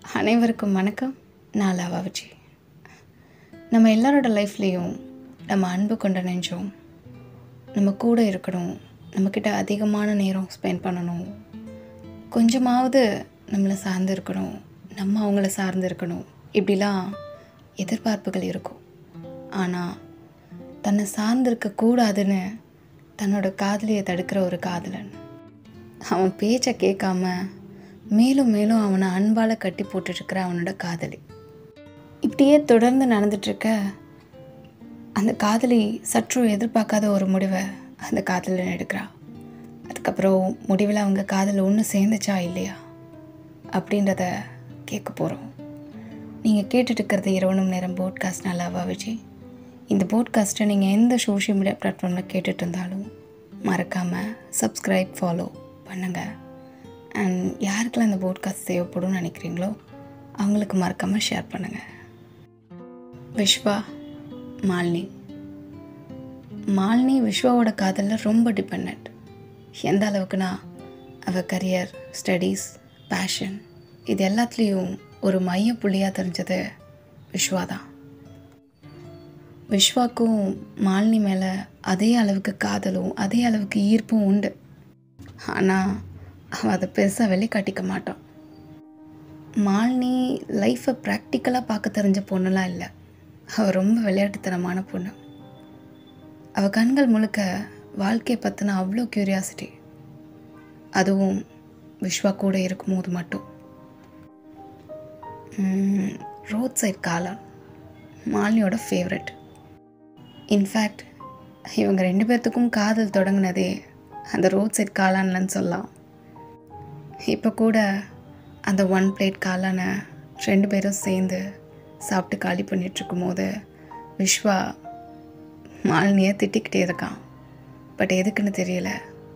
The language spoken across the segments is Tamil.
அனைவருக்கும் வணக்கம் நான் லவாவச்சி நம்ம எல்லாரோட லைஃப்லேயும் நம்ம அன்பு கொண்ட நெஞ்சோம் நம்ம கூட இருக்கணும் நம்மக்கிட்ட அதிகமான நேரம் ஸ்பெண்ட் பண்ணணும் கொஞ்சமாவது நம்மளை சார்ந்து இருக்கணும் நம்ம அவங்கள சார்ந்து இருக்கணும் இப்படிலாம் எதிர்பார்ப்புகள் இருக்கும் ஆனால் தன்னை சார்ந்திருக்க கூடாதுன்னு தன்னோட காதலியை தடுக்கிற ஒரு காதலன் அவன் பேச்சை கேட்காம மேலும் மேலும் அவனை அன்பால் கட்டி போட்டுட்ருக்கிற அவனோட காதலி இப்படியே தொடர்ந்து நடந்துட்டுருக்க அந்த காதலி சற்றும் எதிர்பார்க்காத ஒரு முடிவை அந்த காதலன் எடுக்கிறா அதுக்கப்புறம் முடிவில் அவங்க காதல் ஒன்று சேர்ந்துச்சா இல்லையா அப்படின்றத கேட்க போகிறோம் நீங்கள் கேட்டுட்டு இருக்கிறது இரவணும் நேரம் போட்காஸ்ட் நல்லாவா விஜய் இந்த போட்காஸ்ட்டை நீங்கள் எந்த சோஷியல் மீடியா பிளாட்ஃபார்மில் கேட்டுட்டு இருந்தாலும் மறக்காமல் சப்ஸ்கிரைப் ஃபாலோ பண்ணுங்கள் அண்ட் யாருக்கெல்லாம் இந்த போட்காஸ்ட் தேவைப்படும்னு நினைக்கிறீங்களோ அவங்களுக்கு மறக்காமல் ஷேர் பண்ணுங்கள் விஸ்வா மாலினி மாலினி விஸ்வாவோட காதலில் ரொம்ப டிபெண்ட் எந்த அளவுக்குனா அவள் கரியர் ஸ்டடீஸ் பேஷன் இது எல்லாத்துலேயும் ஒரு மைய புள்ளியாக தெரிஞ்சது விஸ்வா தான் விஸ்வாக்கும் மாலினி மேலே அதே அளவுக்கு காதலும் அதே அளவுக்கு ஈர்ப்பும் உண்டு ஆனால் அவன் அதை பெருசாக வெளிக்காட்டிக்க மாட்டான் மாலினி லைஃப்பை ப்ராக்டிக்கலாக பார்க்க தெரிஞ்ச பொண்ணுலாம் இல்லை அவள் ரொம்ப விளையாட்டுத்தனமான பொண்ணு அவள் கண்கள் முழுக்க வாழ்க்கையை பற்றின அவ்வளோ க்யூரியாசிட்டி அதுவும் விஸ்வா கூட இருக்கும்போது மட்டும் ரோட் சைட் காளான் மாலினியோட ஃபேவரட் இன்ஃபேக்ட் இவங்க ரெண்டு பேர்த்துக்கும் காதல் தொடங்கினதே அந்த ரோட் சைட் காளான்லன்னு சொல்லலாம் இப்போ கூட அந்த ஒன் பிளேட் காளானை ரெண்டு பேரும் சேர்ந்து சாப்பிட்டு காலி பண்ணிகிட்ருக்கும் போது விஸ்வா மாலினியை திட்டிக்கிட்டே இருக்கான் பட் எதுக்குன்னு தெரியல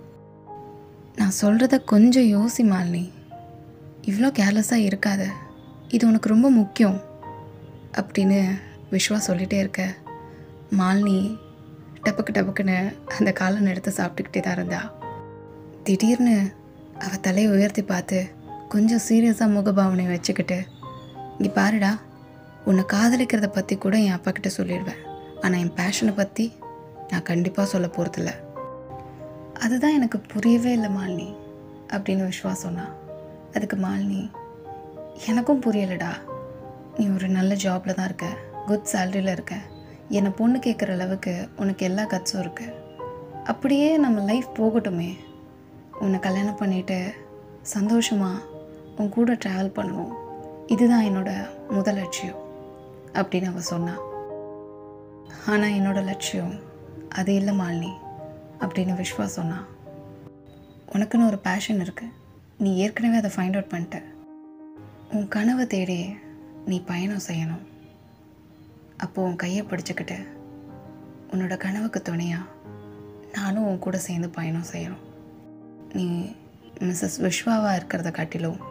நான் சொல்கிறத கொஞ்சம் யோசி மாலினி இவ்வளோ கேர்லெஸ்ஸாக இருக்காத இது உனக்கு ரொம்ப முக்கியம் அப்படின்னு விஸ்வா சொல்லிகிட்டே இருக்க மாலினி டபக்கு டபக்குன்னு அந்த காலன் எடுத்து சாப்பிட்டுக்கிட்டே தான் இருந்தா திடீர்னு அவள் தலையை உயர்த்தி பார்த்து கொஞ்சம் சீரியஸாக முகபாவனை வச்சுக்கிட்டு இங்கே பாருடா உன்னை காதலிக்கிறத பற்றி கூட என் அப்பா கிட்ட சொல்லிடுவேன் ஆனால் என் பேஷனை பற்றி நான் கண்டிப்பாக சொல்ல போகிறதில்ல அதுதான் எனக்கு புரியவே இல்லை மாலினி அப்படின்னு விஸ்வா சொன்னா அதுக்கு மாலினி எனக்கும் புரியலடா நீ ஒரு நல்ல ஜாபில் தான் இருக்க குட் சேலரியில் இருக்க என்னை பொண்ணு கேட்குற அளவுக்கு உனக்கு எல்லா கட்ஸும் இருக்கு அப்படியே நம்ம லைஃப் போகட்டுமே உன்னை கல்யாணம் பண்ணிட்டு சந்தோஷமாக உன் கூட ட்ராவல் பண்ணுவோம் இதுதான் என்னோட முதல் லட்சியம் அப்படின்னு அவள் சொன்னான் ஆனால் என்னோட லட்சியம் அது இல்லை மாலினி அப்படின்னு விஸ்வா சொன்னான் உனக்குன்னு ஒரு பேஷன் இருக்குது நீ ஏற்கனவே அதை ஃபைண்ட் அவுட் பண்ணிட்ட உன் கனவை தேடி நீ பயணம் செய்யணும் அப்போது உன் கையை பிடிச்சிக்கிட்டு உன்னோட கனவுக்கு துணையா நானும் உன் கூட சேர்ந்து பயணம் செய்யணும் நீ மிஸ்ஸஸ் விஸ்வாவாக இருக்கிறத காட்டிலும்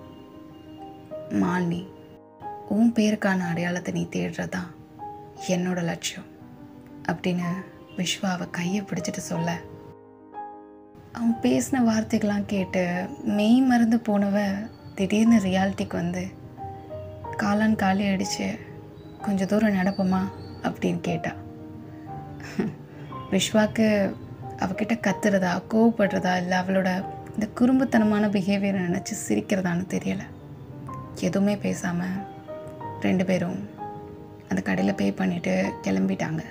மாலினி உன் பேருக்கான அடையாளத்தை நீ தேடுறதா என்னோட லட்சியம் அப்படின்னு விஸ்வா அவ கையை பிடிச்சிட்டு சொல்ல அவன் பேசின வார்த்தைகள்லாம் கேட்டு மெய் மறந்து போனவ திடீர்னு ரியாலிட்டிக்கு வந்து காலான் காலி அடித்து கொஞ்சம் தூரம் நடப்போமா அப்படின்னு கேட்டா விஸ்வாக்கு அவகிட்ட கத்துறதா கோவப்படுறதா இல்லை அவளோட இந்த குறும்புத்தனமான பிஹேவியரை நினச்சி சிரிக்கிறதான்னு தெரியலை எதுவுமே பேசாமல் ரெண்டு பேரும் அந்த கடையில் பே பண்ணிவிட்டு கிளம்பிட்டாங்க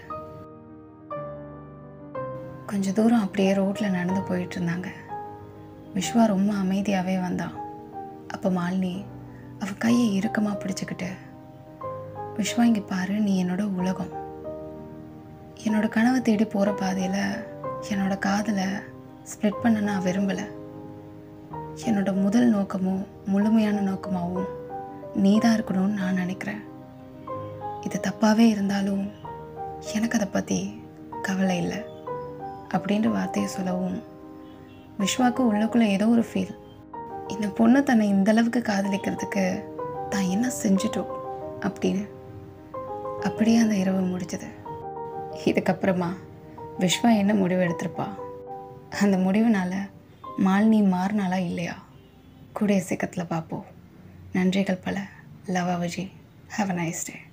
கொஞ்ச தூரம் அப்படியே ரோட்டில் நடந்து போயிட்டு இருந்தாங்க விஸ்வா ரொம்ப அமைதியாகவே வந்தான் அப்போ மாலினி அவள் கையை இறுக்கமாக பிடிச்சிக்கிட்டு விஸ்வா இங்கே பாரு நீ என்னோட உலகம் என்னோட கனவை தேடி போகிற பாதையில் என்னோட காதலை ஸ்ப்ளிட் பண்ண நான் விரும்பலை என்னோட முதல் நோக்கமும் முழுமையான நோக்கமாகவும் நீ தான் இருக்கணும்னு நான் நினைக்கிறேன் இது தப்பாகவே இருந்தாலும் எனக்கு அதை பற்றி கவலை இல்லை அப்படின்ற வார்த்தையை சொல்லவும் விஸ்வாக்கு உள்ளுக்குள்ளே ஏதோ ஒரு ஃபீல் இந்த பொண்ணு தன்னை இந்த அளவுக்கு காதலிக்கிறதுக்கு தான் என்ன செஞ்சிட்டோம் அப்படின்னு அப்படியே அந்த இரவு முடிஞ்சது இதுக்கப்புறமா விஸ்வா என்ன முடிவு எடுத்திருப்பா அந்த முடிவுனால மாலினி மாறினாலா இல்லையா கூடிய சீக்கிரத்தில் பார்ப்போம் நன்றிகள் பல love Vijay have a nice day